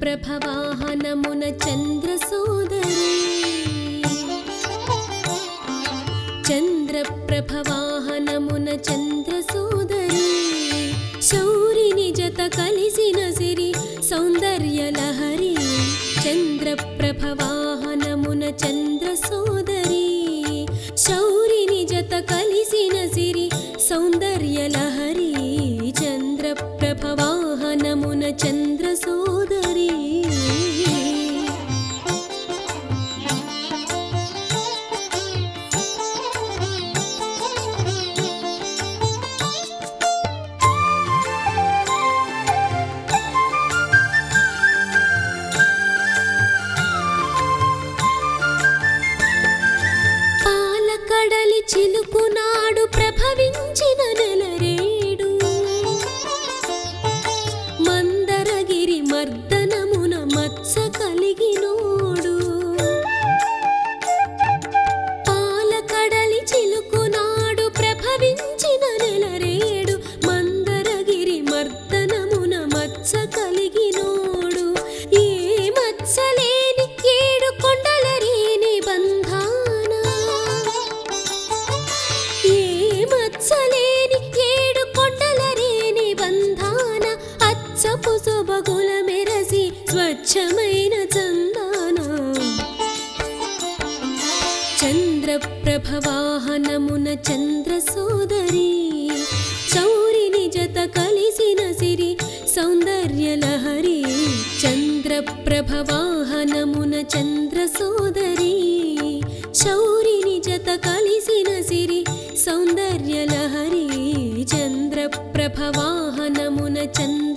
చంద్రప్రభవాహనమున చంద్ర సోదరి చంద్రప్రభవాహనమున చంద్ర సోదరి శౌరిని జత కలిసిన సిరి సౌందర్య లహరి చంద్రప్రభవాహనమున చంద్ర సోదరి శౌరిని జత కలిసిన సిరి సౌందర్య లహరి చంద్రప్రభవాహనమున చంద్ర సోదరి పాలకడలి చిలుకునాడు ప్రభవించిన నెలరేడు మందరగిరి మర్దనమున మత్స కలిగినోడు పాలకడలి చిలుకునాడు ప్రభవించిన నెలరేడు మందరగిరి మర్దనమున మత్స కలిగినోడు ఏ మత్సలేని ఏడు కొండలరేని బంధాన ఏ మత్సలేని ఏడు కొండలరేని బంధాన అచ్చపు సొబగుల మెరసి స్వచ్ఛమైన చందాన చంద్రప్రభవాహనమున చంద్ర సోదరి శౌరిని జత కలిసిన సిరి సౌందర్య లహరి చంద్రప్రభవాహనమున చంద్ర సోదరి శౌరిని జత కలిసిన సిరి సౌందర్య లహరి చంద్రప్రభవాహనమున చంద్ర